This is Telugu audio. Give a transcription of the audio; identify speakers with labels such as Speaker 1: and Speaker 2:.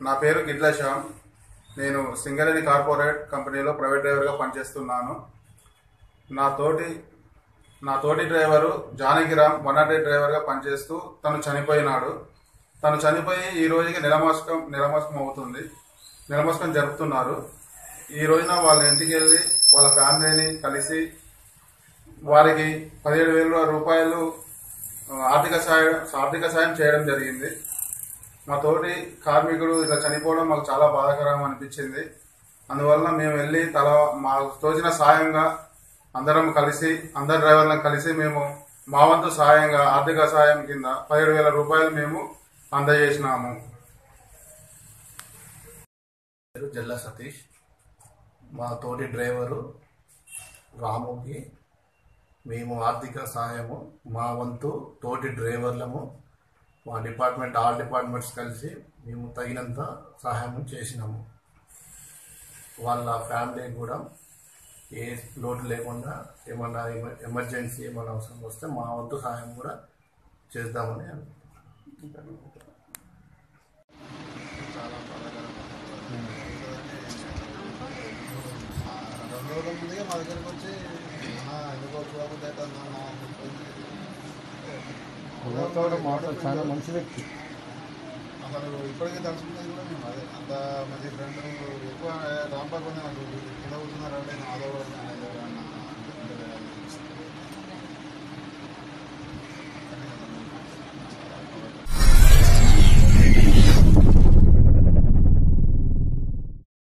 Speaker 1: నా పేరు గిడ్ల శ్యామ్ నేను సింగరేణి కార్పొరేట్ కంపెనీలో ప్రైవేట్ డ్రైవర్గా పనిచేస్తున్నాను నా తోటి నా తోటి driver Janakiram one nought eight డ్రైవర్గా పనిచేస్తూ తను చనిపోయినాడు తను చనిపోయి ఈ రోజుకి నెలమాసకం నెలమాసకం అవుతుంది నెలమాసకం జరుపుతున్నారు ఈ రోజున వాళ్ళ ఇంటికి వెళ్ళి వాళ్ళ ఫ్యామిలీని కలిసి వారికి పదిహేడు వేల రూపాయలు ఆ, ఆర్థిక సాయం ఆర్థిక సాయం చేయడం జరిగింది మా తోటి కార్మికుడు ఇట్లా చనిపోవడం మాకు చాలా బాధాకరం అనిపించింది అందువలన మేము వెళ్ళి తల మాకు తోచిన సాయంగా అందరం కలిసి అందరు డ్రైవర్లను కలిసి మేము మా వంతు సాయంగా ఆర్థిక సాయం కింద పదిహేడు వేల రూపాయలు మేము అందజేసినాము
Speaker 2: పేరు జల్ల సతీష్ మా తోటి డ్రైవరు రాముకి మేము ఆర్థిక సహాయము మా వంతు తోటి డ్రైవర్లము మా డిపార్ట్మెంట్ ఆల్ డిపార్ట్మెంట్స్ కలిసి మేము తగినంత సహాయం చేసినాము వాళ్ళ ఫ్యామిలీ కూడా ఏ లోటు లేకుండా ఏమన్నా ఎమ- ఎమర్జెన్సీ ఏమైనా అవసరం వస్తే మా వంతు సహాయం కూడా చేద్దామని అనుకుంటున్నాను
Speaker 3: రెండు రోజుల ముందుగా మా దగ్గరికి వచ్చి "అన్నా, ఎందుకో చూడబుద్ధి అవుతుంది అన్న" అని చెప్పేసి
Speaker 4: మాతో చాలా మంచి వ్యక్తి
Speaker 3: అసలు ఇప్పటికీ తలుచుకునేది కూడా మేము అదే అంత మంచి ఫ్రెండ్ ఎక్కువ రాంబాగ్ ఉంది నాకు కింద కూర్చున్నారంటే నేను ఆదో